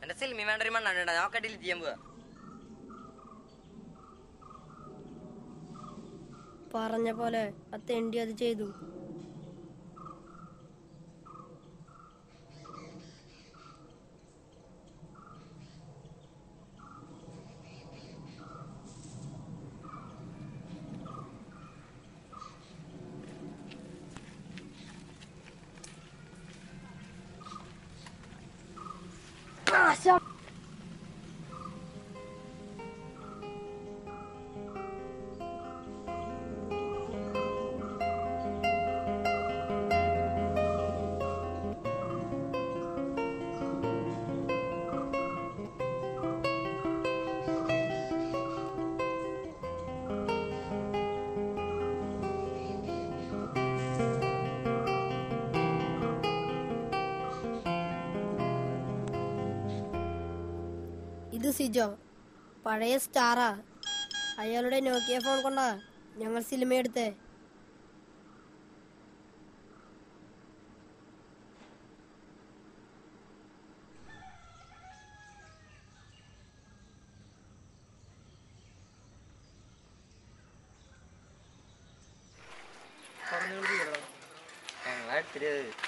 എന്റെ സിനിമ വേണ്ട ഒരു മണ്ണാണ് ഞാൻ ഒക്കെ ഡിലീറ്റ് ചെയ്യാൻ പോവാ പറഞ്ഞ പോലെ ആ തെണ്ടി അത് ചെയ്തു ഇത് സിജോ പഴയ സ്റ്റാറാ അയാളുടെ നോക്കിയ ഫോൺ കൊണ്ടാ ഞങ്ങൾ സിനിമ എടുത്തേ ഞങ്ങളെ അടുത്തിട്ട്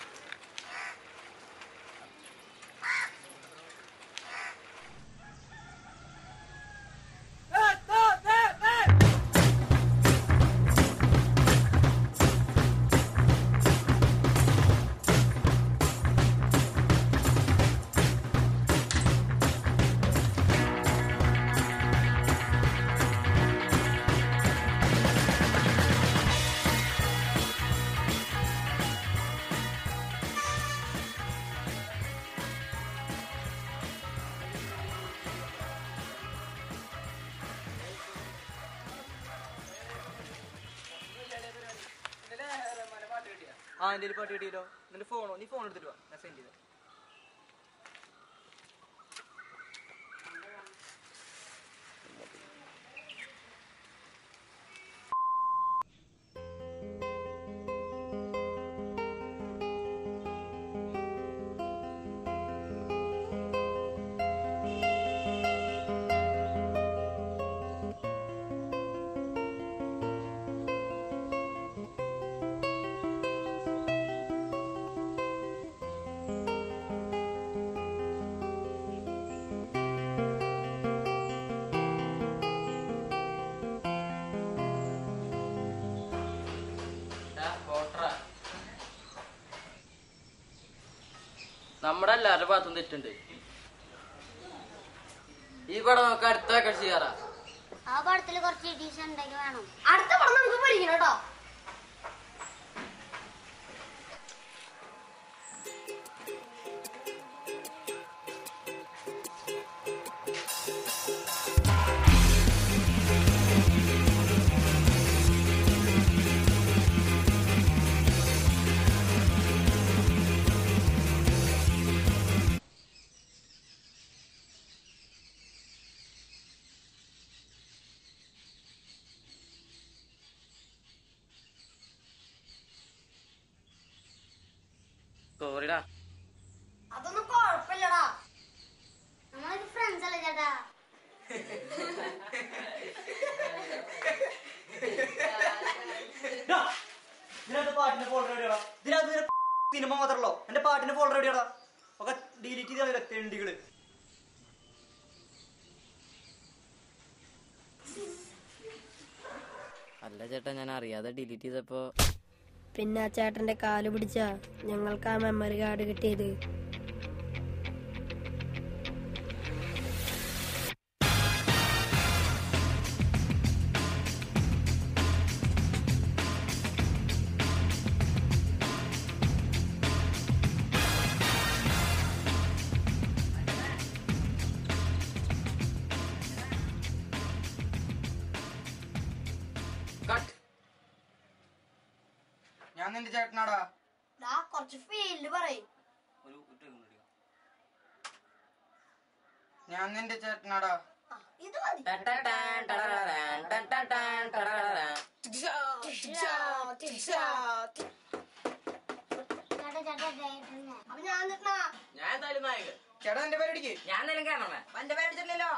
ആ എന്റെ ഒരു പാട്ട് കിട്ടിയല്ലോ നിന്റെ ഫോണോ നീ ഫോൺ എടുത്തിട്ട് വാ ഞാൻ സെൻഡ് ചെയ്ത നമ്മുടെ എല്ലാവരുടെ ഭാഗത്തും തെറ്റുണ്ട് ഈ പടം നമുക്ക് അടുത്ത വെക്കാൻ ചെയ്യാറാ ആ പടത്തിൽ കുറച്ച് ഡീസൻ ഉണ്ടെങ്കിൽ വേണം അടുത്ത പടം നമുക്ക് പഠിക്കണം കേട്ടോ സോറിടാ അതൊന്നും കുഴപ്പമില്ലടാ നമ്മളൊക്കെ ഫ്രണ്ട്സ് അല്ലേ ചേട്ടാ ഇതിനകത്ത് പാട്ടിന്റെ ഫോൾഡർ എവിടെയാടാ ഇതിനകത്ത് സിനിമ മാത്രമല്ലോ എന്റെ പാട്ടിന്റെ ഫോൾഡർ എവിടെയാടാ ഒക്കെ ഡിലീറ്റ് ചെയ്ത തെണ്ടികള് അല്ല ചേട്ടാ ഞാൻ അറിയാതെ ഡിലീറ്റ് ചെയ്തപ്പോ പിന്നെ ആ ചേട്ടന്റെ കാല് പിടിച്ച ഞങ്ങൾക്ക് ആ മെമ്മറി കാർഡ് കിട്ടിയത് കട്ട് ഞാൻ നിന്റെ ചേട്ടനാടാ കുറച്ച് ഫീൽഡ് പറയും ഒരു ഞാൻ നിന്റെ ചേട്ടനാടാ ഇത് മതി ചേട്ടാ ചേട്ടാ ഡയറക്ടറിനെ അപ്പൊ ഞാൻ നിന്നാ ഞാൻ എന്തായാലും നായകൻ ചേട്ടാ എന്റെ പേരടിക്ക് ഞാൻ എന്തെങ്കിലും കാണണേ എന്റെ പേരടിച്ചില്ലല്ലോ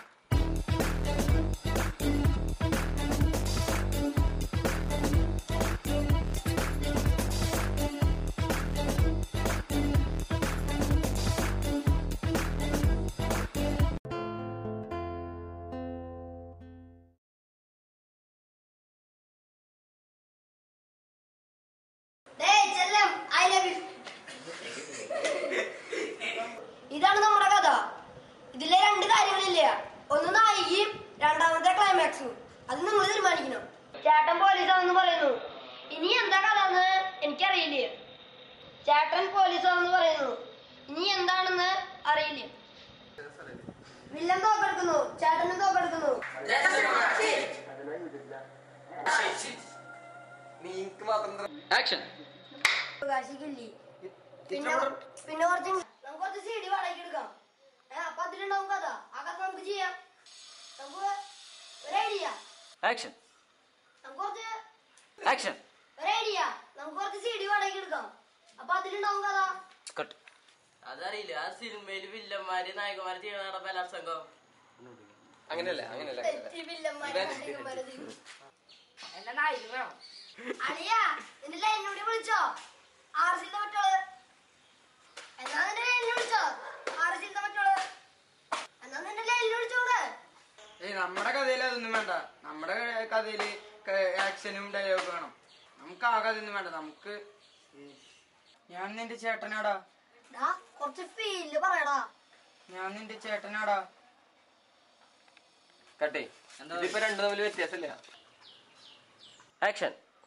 ഇതാണ് നമ്മുടെ കഥ ഇതിലെ രണ്ട് കാര്യങ്ങളില്ല ഒന്ന് നായികയും രണ്ടാമത്തെ ക്ലൈമാക്സും അത് നിങ്ങൾ തീരുമാനിക്കണം ചേട്ടൻ പോലീസാണെന്ന് പറയുന്നു ഇനി എന്താ കഥ എന്ന് എനിക്കറിയില്ല ചേട്ടൻ പോലീസാണെന്ന് പറയുന്നു ഇനി എന്താണെന്ന് അറിയില്ല വില്ലൻ തോക്കെടുക്കുന്നു ചേട്ടനും തോക്കെടുക്കുന്നു നീക്ക് മാത്രം ആക്ഷൻ അവകാശിക്കില്ലേ പിന്നെ പിന്നെ കുറച്ച് നമുക്ക് കുറച്ച് സി ഡി വാടകയ്ക്ക് എടുക്കാം ഏ അപ്പൊ അതിലുണ്ടാവും കഥ ആ കഥ നമുക്ക് ചെയ്യാം നമുക്ക് ഒരു ഐഡിയ ആക്ഷൻ നമുക്ക് കുറച്ച് ആക്ഷൻ ഒരു ഐഡിയ നമുക്ക് കുറച്ച് സി ഡി വാടകയ്ക്ക് എടുക്കാം അപ്പൊ അതിലുണ്ടാവും കഥ കട്ട് അതറിയില്ല ആ സിനിമയിൽ വില്ലന്മാര് നായകന്മാര് ചെയ്യണ ബലാത്സംഗം അങ്ങനെയല്ല അങ്ങനെയല്ല തെറ്റി വില്ലന്മാരെ നായകന്മാരെ ചെയ്യും. എന്റെ നായിക വേണം അളിയാ നിന്റെ ലൈനോട് വിളിച്ചോ ആർ സിന്റെ മറ്റോള് എന്നാ നിന്റെ ലൈനിൽ വിളിച്ചോ ആർ സിന്റെ മറ്റോള് എന്നാ നിന്റെ ലൈനിൽ വിളിച്ചോള് ഏയ് നമ്മുടെ കഥയിൽ അതൊന്നും വേണ്ട നമ്മുടെ കഥയില് ആക്ഷനും ഡയലോഗ് വേണം നമുക്ക് ആ കഥ ഒന്നും വേണ്ട നമുക്ക് ഞാൻ നിന്റെ ചേട്ടനാടാ ഡാ കുറച്ച് ഫീല് പറയടാ ഞാൻ നിന്റെ ചേട്ടനാടാ കട്ടേ ഇതിപ്പോ രണ്ടു തമ്മിൽ വ്യത്യാസമില്ല ആക്ഷൻ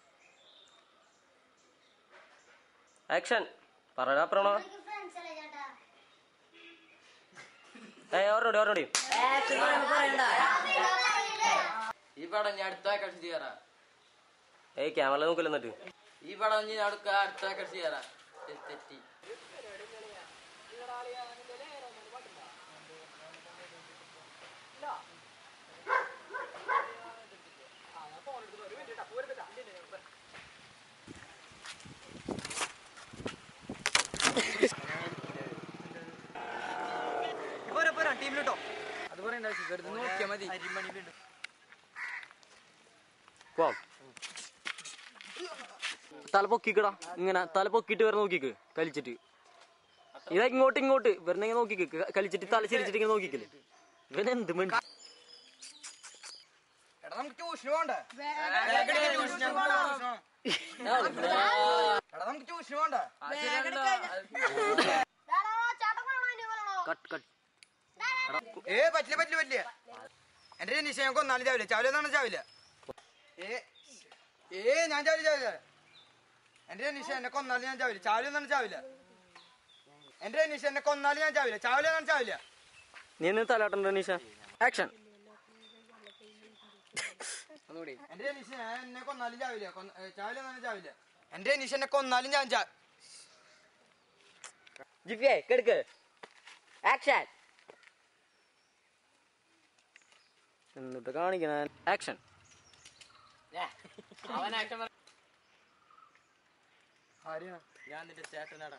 ആക്ഷൻ പറയടാ പ്രണോ ഫ്രണ്ട്സ് അല്ലേ ചേട്ടാ ഏ ഓർമ്മടി ഓർമ്മടി ഈ പടം ഞാൻ അടുത്ത ആക്കടിച്ച് ചെയ്യാറാ ഏയ് ക്യാമറ നോക്കില്ല എന്നിട്ട് ഈ പടം ഞാൻ അടുക്ക അടുത്ത ആക്കടിച്ച് ചെയ്യാറാ തെറ്റി പോരാ പോരാ ടീമിലിട്ടോ അത് പറയണ്ട ആവശ്യം വെറുതെ നോക്കിയാ മതി അരിമണി വീണ്ടും പോവാം തല പൊക്കിക്കടാ ഇങ്ങനെ തല പൊക്കിട്ട് വരെ നോക്കിക്ക് കലിച്ചിട്ട് ഇതാ ഇങ്ങോട്ട് ഇങ്ങോട്ട് വെറുതെ ഇങ്ങനെ നോക്കിക്ക് ക- കലിച്ചിട്ട് തല ചിരിച്ചിട്ട് ഇങ്ങനെ നോക്കിക്കല് ഇവൻ എന്ത് മണി എടാ നമുക്ക് ട്യൂഷന് പോണ്ടേ എടാ നമുക്ക് ട്യൂഷന് പോണ്ടേ കട്ട് കട്ട് ഏ പറ്റില്ല പറ്റില്ല പറ്റില്ല എന്റെ നിശ്ചയം കൊന്നാലും ചാവില്ല ചാവില്ല എന്നാണ് ചാവില്ല ഏ ഏ ഞാൻ ചാവില്ല ചാവില്ല എന്റെ നിശ എന്നെ കൊന്നാലും ഞാൻ ചാവില്ല ചാവില്ല എന്നാണ് ചാവില്ല എന്റെ നിശ എന്നെ കൊന്നാലും ഞാൻ ചാവില്ല ചാവില്ല എന്നാണ് ചാവില്ല നീ എന്ന് തലാട്ടണ്ട നിഷ ആക്ഷൻ എന്റെ നിശ ഞാൻ എന്നെ കൊന്നാലും ചാവില്ല കൊന്ന- ഏ, ചാവില്ല എന്നാണ് ചാവില്ല എന്റെ നിശ എന്നെ കൊന്നാലും ഞാൻ ചാ ജിഫിയെ കെടുക്ക് ആക്ഷൻ എന്നിട്ട് കാണിക്കണ ആക്ഷൻ അവൻ ആക്ഷൻ ആരെയാ ഞാൻ നിന്റെ ചേട്ടനാടാ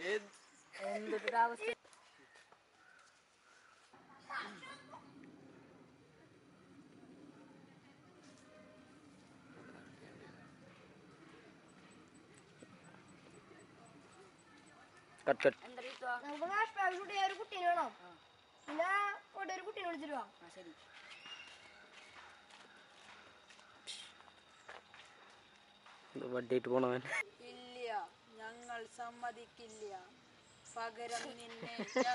കട്ട് കട്ട് നമുക്ക് ഫ്ലാഷ് ബാക്ക് ഷൂട്ട് ചെയ്യാൻ ഒരു കുട്ടീനെ വേണം പിന്നെ കൊണ്ട് ഒരു കുട്ടീനെ വിളിച്ചിട്ട് വാ വട്ടിയിട്ട് പോണവൻ ഇല്ല ഞങ്ങൾ സമ്മതിക്കില്ല പകരം നിന്നെ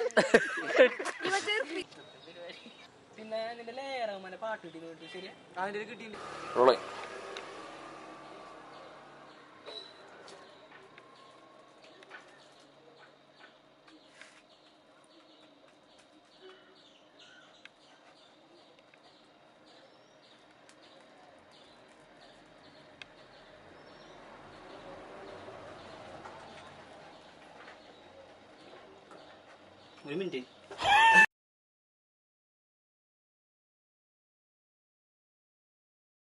പിന്നെ നിന്റെ ലേറഹ്മാന്റെ പാട്ട് കിട്ടി ശരിയാ അതിന്റെ കിട്ടിയില്ല റോളേ ഒരു മിനിറ്റ്